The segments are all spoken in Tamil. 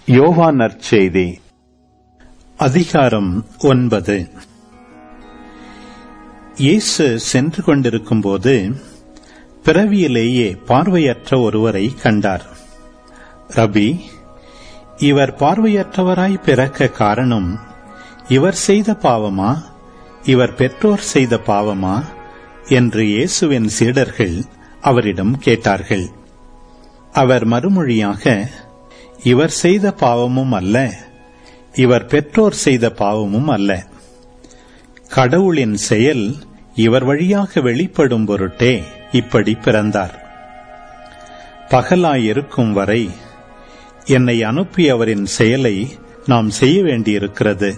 யோவா நற்செய்தி அதிகாரம் ஒன்பது இயேசு சென்று கொண்டிருக்கும்போது பிறவியிலேயே பார்வையற்ற ஒருவரை கண்டார் ரபி இவர் பார்வையற்றவராய் பிறக்க காரணம் இவர் செய்த பாவமா இவர் பெற்றோர் செய்த பாவமா என்று இயேசுவின் சீடர்கள் அவரிடம் கேட்டார்கள் அவர் மறுமொழியாக இவர் செய்த பாவமும் அல்ல இவர் பெற்றோர் செய்த பாவமும் அல்ல கடவுளின் செயல் இவர் வழியாக வெளிப்படும் பொருட்டே இப்படி பிறந்தார் பகலாயிருக்கும் வரை என்னை அனுப்பியவரின் செயலை நாம் செய்ய வேண்டியிருக்கிறது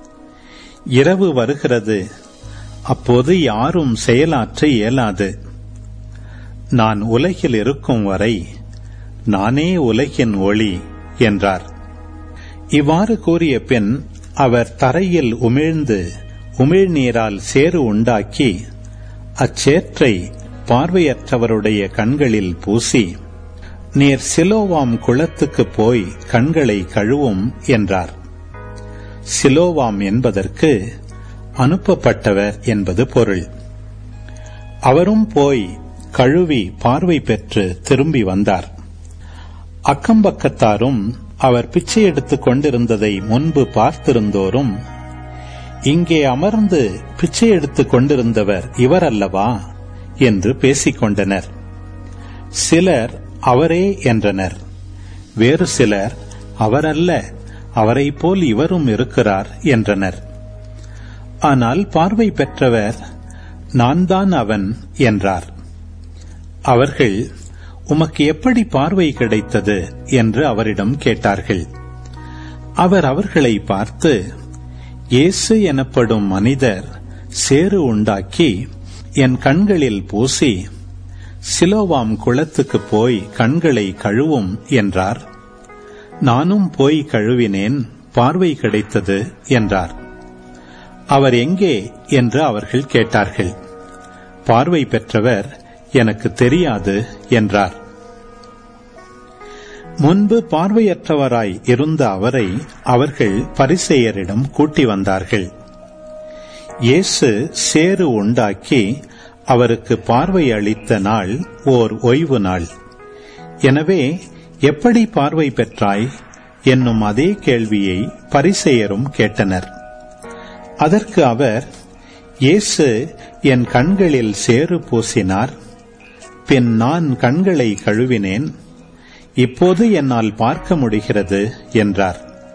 இரவு வருகிறது அப்போது யாரும் செயலாற்ற இயலாது நான் உலகில் இருக்கும் வரை நானே உலகின் ஒளி என்றார் இவ்வாறு கூறிய பின் அவர் தரையில் உமிழ்ந்து உமிழ்நீரால் சேறு உண்டாக்கி அச்சேற்றை பார்வையற்றவருடைய கண்களில் பூசி நீர் சிலோவாம் குளத்துக்கு போய் கண்களை கழுவும் என்றார் சிலோவாம் என்பதற்கு அனுப்பப்பட்டவர் என்பது பொருள் அவரும் போய் கழுவி பார்வை பெற்று திரும்பி வந்தார் அக்கம்பக்கத்தாரும் அவர் பிச்சை எடுத்துக் கொண்டிருந்ததை முன்பு பார்த்திருந்தோரும் இங்கே அமர்ந்து பிச்சை எடுத்துக் கொண்டிருந்தவர் இவர் அல்லவா என்று பேசிக் கொண்டனர் சிலர் அவரே என்றனர் வேறு சிலர் அவரல்ல அவரை போல் இவரும் இருக்கிறார் என்றனர் ஆனால் பார்வை பெற்றவர் நான் தான் அவன் என்றார் அவர்கள் உமக்கு எப்படி பார்வை கிடைத்தது என்று அவரிடம் கேட்டார்கள் அவர் அவர்களை பார்த்து இயேசு எனப்படும் மனிதர் சேறு உண்டாக்கி என் கண்களில் பூசி சிலோவாம் குளத்துக்கு போய் கண்களை கழுவும் என்றார் நானும் போய் கழுவினேன் பார்வை கிடைத்தது என்றார் அவர் எங்கே என்று அவர்கள் கேட்டார்கள் பார்வை பெற்றவர் எனக்கு தெரியாது என்றார் முன்பு பார்வையற்றவராய் இருந்த அவரை அவர்கள் பரிசெயரிடம் கூட்டி வந்தார்கள் இயேசு சேறு உண்டாக்கி அவருக்கு பார்வை அளித்த நாள் ஓர் ஓய்வு நாள் எனவே எப்படி பார்வை பெற்றாய் என்னும் அதே கேள்வியை பரிசெயரும் கேட்டனர் அதற்கு அவர் இயேசு என் கண்களில் சேறு பூசினார் பின் நான் கண்களை கழுவினேன் இப்போது என்னால் பார்க்க முடிகிறது என்றார்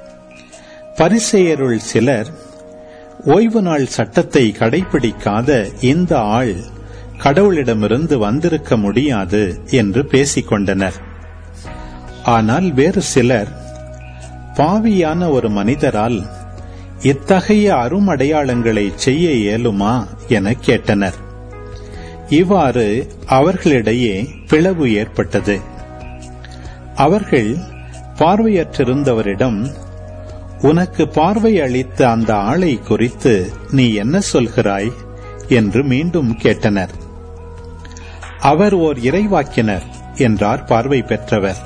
பரிசெயருள் சிலர் ஓய்வு நாள் சட்டத்தை கடைபிடிக்காத இந்த ஆள் கடவுளிடமிருந்து வந்திருக்க முடியாது என்று பேசிக் கொண்டனர் ஆனால் வேறு சிலர் பாவியான ஒரு மனிதரால் இத்தகைய அருமடையாளங்களை செய்ய இயலுமா என கேட்டனர் இவ்வாறு அவர்களிடையே பிளவு ஏற்பட்டது அவர்கள் பார்வையற்றிருந்தவரிடம் உனக்கு பார்வை அளித்த அந்த ஆளை குறித்து நீ என்ன சொல்கிறாய் என்று மீண்டும் கேட்டனர் அவர் ஓர் இறைவாக்கினர் என்றார் பார்வை பெற்றவர்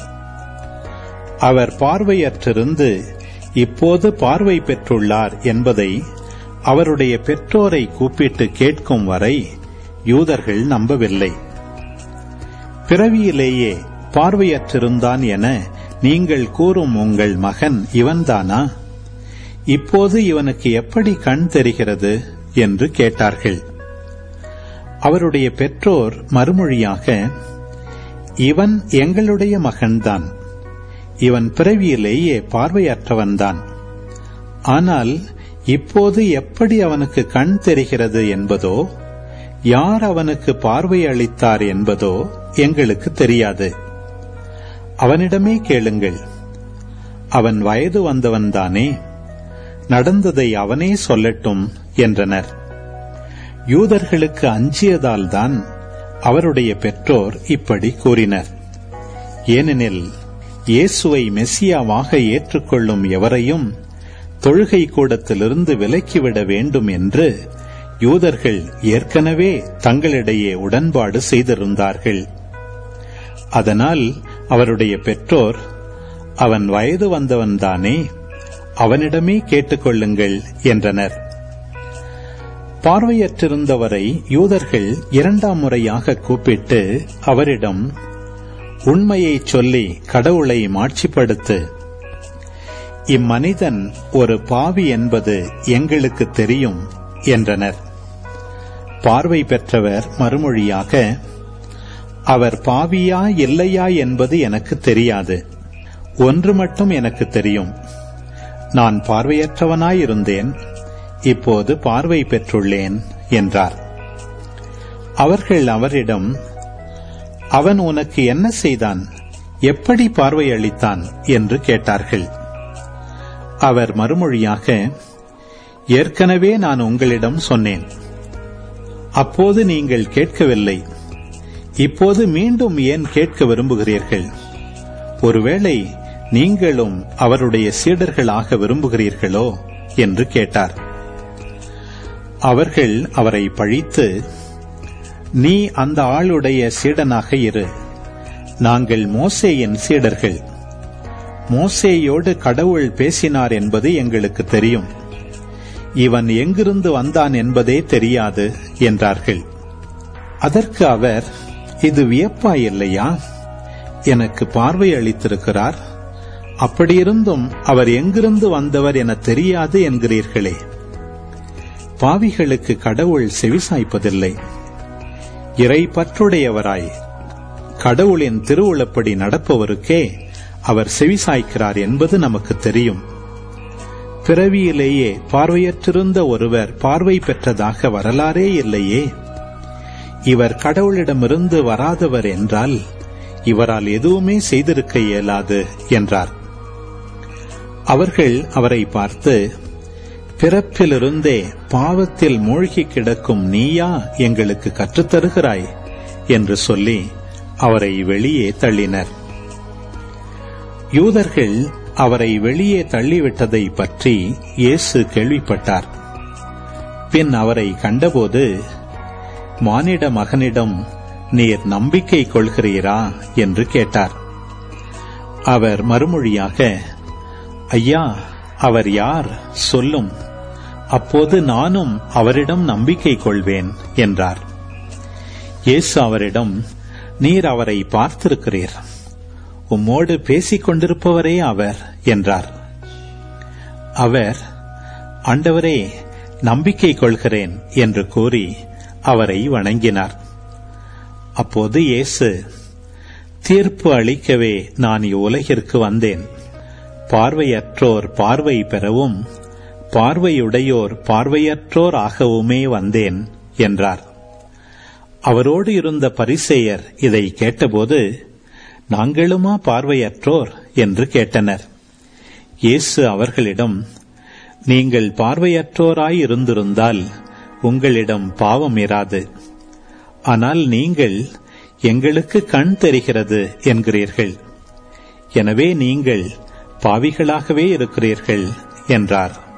அவர் பார்வையற்றிருந்து இப்போது பார்வை பெற்றுள்ளார் என்பதை அவருடைய பெற்றோரை கூப்பிட்டு கேட்கும் வரை யூதர்கள் நம்பவில்லை பிறவியிலேயே பார்வையற்றிருந்தான் என நீங்கள் கூறும் உங்கள் மகன் இவன்தானா இப்போது இவனுக்கு எப்படி கண் தெரிகிறது என்று கேட்டார்கள் அவருடைய பெற்றோர் மறுமொழியாக இவன் எங்களுடைய மகன்தான் இவன் பிறவியிலேயே பார்வையற்றவன்தான் ஆனால் இப்போது எப்படி அவனுக்கு கண் தெரிகிறது என்பதோ யார் அவனுக்கு பார்வை அளித்தார் என்பதோ எங்களுக்கு தெரியாது அவனிடமே கேளுங்கள் அவன் வயது வந்தவன்தானே நடந்ததை அவனே சொல்லட்டும் என்றனர் யூதர்களுக்கு அஞ்சியதால்தான் அவருடைய பெற்றோர் இப்படி கூறினர் ஏனெனில் இயேசுவை மெஸ்ஸியாவாக ஏற்றுக்கொள்ளும் எவரையும் தொழுகை கூடத்திலிருந்து விலக்கிவிட வேண்டும் என்று யூதர்கள் ஏற்கனவே தங்களிடையே உடன்பாடு செய்திருந்தார்கள் அதனால் அவருடைய பெற்றோர் அவன் வயது வந்தவன்தானே அவனிடமே கேட்டுக்கொள்ளுங்கள் என்றனர் பார்வையற்றிருந்தவரை யூதர்கள் இரண்டாம் முறையாக கூப்பிட்டு அவரிடம் உண்மையை சொல்லி கடவுளை மாட்சிப்படுத்து இம்மனிதன் ஒரு பாவி என்பது எங்களுக்கு தெரியும் என்றனர் பார்வை பெற்றவர் மறுமொழியாக அவர் பாவியா இல்லையா என்பது எனக்கு தெரியாது ஒன்று மட்டும் எனக்கு தெரியும் நான் பார்வையற்றவனாயிருந்தேன் இப்போது பார்வை பெற்றுள்ளேன் என்றார் அவர்கள் அவரிடம் அவன் உனக்கு என்ன செய்தான் எப்படி பார்வை அளித்தான் என்று கேட்டார்கள் அவர் மறுமொழியாக ஏற்கனவே நான் உங்களிடம் சொன்னேன் அப்போது நீங்கள் கேட்கவில்லை இப்போது மீண்டும் ஏன் கேட்க விரும்புகிறீர்கள் ஒருவேளை நீங்களும் அவருடைய சீடர்களாக விரும்புகிறீர்களோ என்று கேட்டார் அவர்கள் அவரை பழித்து நீ அந்த ஆளுடைய சீடனாக இரு நாங்கள் மோசேயின் சீடர்கள் மோசேயோடு கடவுள் பேசினார் என்பது எங்களுக்கு தெரியும் இவன் எங்கிருந்து வந்தான் என்பதே தெரியாது என்றார்கள் அதற்கு அவர் இது வியப்பா இல்லையா எனக்கு பார்வை அளித்திருக்கிறார் அப்படியிருந்தும் அவர் எங்கிருந்து வந்தவர் என தெரியாது என்கிறீர்களே பாவிகளுக்கு கடவுள் செவிசாய்ப்பதில்லை இறை பற்றுடையவராய் கடவுளின் திருவுளப்படி நடப்பவருக்கே அவர் செவிசாய்க்கிறார் என்பது நமக்கு தெரியும் பிறவியிலேயே பார்வையற்றிருந்த ஒருவர் பார்வை பெற்றதாக வரலாறே இல்லையே இவர் கடவுளிடமிருந்து வராதவர் என்றால் இவரால் எதுவுமே செய்திருக்க இயலாது என்றார் அவர்கள் அவரை பார்த்து பிறப்பிலிருந்தே பாவத்தில் மூழ்கி கிடக்கும் நீயா எங்களுக்கு கற்றுத்தருகிறாய் என்று சொல்லி அவரை வெளியே தள்ளினர் யூதர்கள் அவரை வெளியே தள்ளிவிட்டதை பற்றி இயேசு கேள்விப்பட்டார் பின் அவரை கண்டபோது மானிட மகனிடம் நீர் நம்பிக்கை கொள்கிறீரா என்று கேட்டார் அவர் மறுமொழியாக ஐயா அவர் யார் சொல்லும் அப்போது நானும் அவரிடம் நம்பிக்கை கொள்வேன் என்றார் இயேசு அவரிடம் நீர் அவரை பார்த்திருக்கிறீர் உம்மோடு பேசிக் கொண்டிருப்பவரே அவர் என்றார் அவர் ஆண்டவரே நம்பிக்கை கொள்கிறேன் என்று கூறி அவரை வணங்கினார் அப்போது இயேசு தீர்ப்பு அளிக்கவே நான் இவ்வுலகிற்கு வந்தேன் பார்வையற்றோர் பார்வை பெறவும் பார்வையுடையோர் பார்வையற்றோர் ஆகவுமே வந்தேன் என்றார் அவரோடு இருந்த பரிசேயர் இதை கேட்டபோது நாங்களுமா பார்வையற்றோர் என்று கேட்டனர் இயேசு அவர்களிடம் நீங்கள் பார்வையற்றோராய் இருந்திருந்தால் உங்களிடம் பாவம் இராது ஆனால் நீங்கள் எங்களுக்கு கண் தெரிகிறது என்கிறீர்கள் எனவே நீங்கள் பாவிகளாகவே இருக்கிறீர்கள் என்றார்